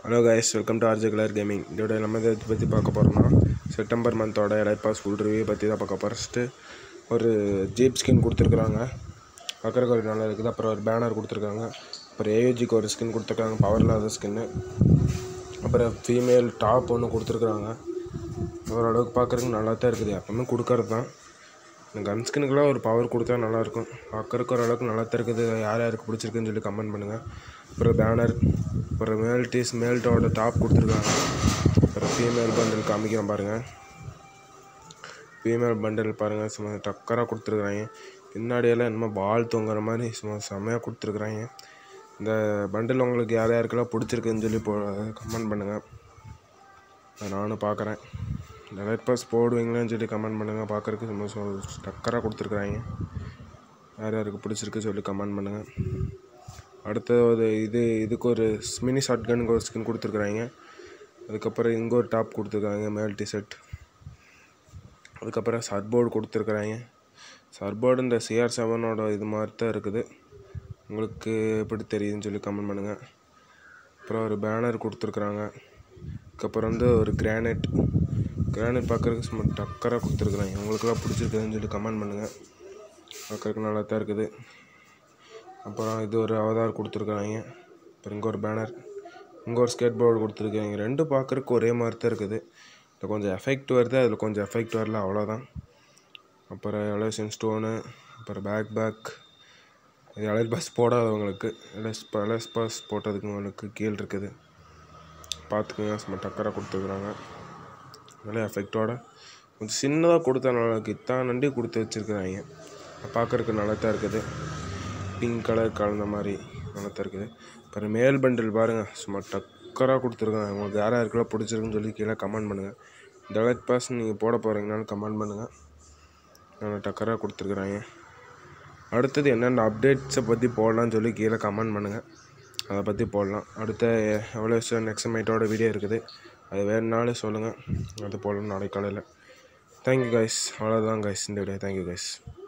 hello guys welcome to RJ colour gaming இதோட நம்ம இதை பற்றி பார்க்க போகிறோம்னா செப்டம்பர் மந்தோட எலைட் பாஸ் ஃபுல் ரிவ்யூ பற்றி தான் பார்க்க போகிறோம் ஃபஸ்ட்டு ஒரு ஜீப் ஸ்கின் கொடுத்துருக்குறாங்க பார்க்குறக்கு ஒரு நல்லா இருக்குது அப்புறம் ஒரு பேனர் கொடுத்துருக்காங்க அப்புறம் ஏயூஜிக்கு ஒரு ஸ்கின் கொடுத்துருக்காங்க பவர் இல்லாத ஸ்கின்னு அப்புறம் ஃபீமேல் டாப் ஒன்று கொடுத்துருக்குறாங்க ஓரளவுக்கு பார்க்குறதுக்கு நல்லா தான் இருக்குது எப்பவுமே கொடுக்கறது தான் இந்த கன் ஸ்கின்னுக்கெல்லாம் ஒரு பவர் கொடுத்தா நல்லாயிருக்கும் பார்க்குறக்கு ஓரளவுக்கு நல்லா தான் இருக்குது யார் யாருக்கு பிடிச்சிருக்குன்னு சொல்லி கமெண்ட் பண்ணுங்கள் அப்புறம் பேனர் அப்புறம் மேல் டீஸ் மேல்ட்டோட டாப் கொடுத்துருக்காங்க அப்புறம் ஃபீமேல் பண்டில் காமிக்கிறேன் பாருங்கள் ஃபீமேல் பண்டில் பாருங்கள் சும்மா டக்கராக கொடுத்துருக்குறாங்க பின்னாடியெல்லாம் என்னமோ பால் தொங்குற மாதிரி சும்மா செம்மையாக கொடுத்துருக்குறாங்க இந்த பண்டில் உங்களுக்கு யார் யாருக்கெல்லாம் பிடிச்சிருக்குன்னு சொல்லி போ கமெண்ட் பண்ணுங்கள் அதை நானும் பார்க்குறேன் இந்த லைட் பாஸ் போடுவீங்களான்னு சொல்லி கமெண்ட் பண்ணுங்கள் பார்க்குறதுக்கு சும்மா சொ- டக்கராக கொடுத்துருக்குறாங்க யார் யாருக்கு பிடிச்சிருக்கு சொல்லி கமெண்ட் பண்ணுங்கள் அடுத்த ஒரு இது இதுக்கு ஒரு மினி ஷார்ட் கனுக்கு ஒரு ஸ்கின் கொடுத்துருக்குறாங்க அதுக்கப்புறம் இங்கே ஒரு டாப் கொடுத்துருக்காங்க மேல் டிஷர்ட் அதுக்கப்புறம் சர்போர்டு கொடுத்துருக்குறாங்க சர்போர்டு இந்த சிஆர் செவனோட இது மாதிரி தான் இருக்குது உங்களுக்கு எப்படி தெரியுதுன்னு சொல்லி கமெண்ட் பண்ணுங்கள் அப்புறம் ஒரு பேனர் கொடுத்துருக்குறாங்க அதுக்கப்புறம் வந்து ஒரு கிரானைட் கிரானைட் பார்க்குறதுக்கு சும்மா டக்கராக கொடுத்துருக்குறாங்க உங்களுக்கெல்லாம் பிடிச்சிருக்குதுன்னு சொல்லி கமெண்ட் பண்ணுங்கள் பார்க்குறதுக்கு நல்லா தான் இருக்குது அப்புறம் இது ஒரு அவதார் கொடுத்துருக்குறாங்க அப்புறம் இங்கே ஒரு பேனர் இங்கே ஒரு ஸ்கேட் போர்டு கொடுத்துருக்காங்க ரெண்டும் பார்க்குறதுக்கு ஒரே மாதிரி தான் இருக்குது இதில் கொஞ்சம் எஃபெக்ட் வருது அதில் கொஞ்சம் எஃபெக்ட் வரல அவ்வளோதான் அப்புறம் எலோஷன் ஸ்டோனு அப்புறம் பேக் பேக் இது எலைட் பாஸ் போடாதவங்களுக்கு எலஸ் எலஸ் பாஸ் போட்டதுக்கு கீழ் இருக்குது பார்த்துக்குங்க சும்மா டக்கராக கொடுத்துருக்குறாங்க நல்ல எஃபெக்டோட கொஞ்சம் சின்னதாக கொடுத்தா நல்லா இருக்கு இத்தான் நண்டி கொடுத்து வச்சுருக்குறாங்க பார்க்குறதுக்கு நல்லா தான் இருக்குது பிங்க் கலர் கலந்த மாதிரி நல்லா தான் இருக்குது அப்புறம் மேல் பண்டில் பாருங்கள் சும்மா டக்கராக கொடுத்துருக்காங்க உங்களுக்கு யார் யாருக்கெல்லாம் பிடிச்சிருக்குன்னு சொல்லி கீழே கமெண்ட் பண்ணுங்கள் இந்த எலைட் பாஸ் நீங்கள் போட போகிறீங்கனாலும் கமெண்ட் பண்ணுங்கள் நல்லா டக்கராக கொடுத்துருக்குறாங்க அடுத்தது என்னென்ன அப்டேட்ஸை பற்றி போடலாம்னு சொல்லி கீழே கமெண்ட் பண்ணுங்கள் அதை பற்றி போடலாம் அடுத்த எவ்வளோ நெக்ஸ்ட் மைட்டோட வீடியோ இருக்குது அது வேணுனாலும் சொல்லுங்கள் அது போடலாம் நாளைக்கு காலையில் தேங்க்யூ கைஸ் அவ்வளோதான் கைஸ் இந்த வீடியோ தேங்க்யூ கைஸ்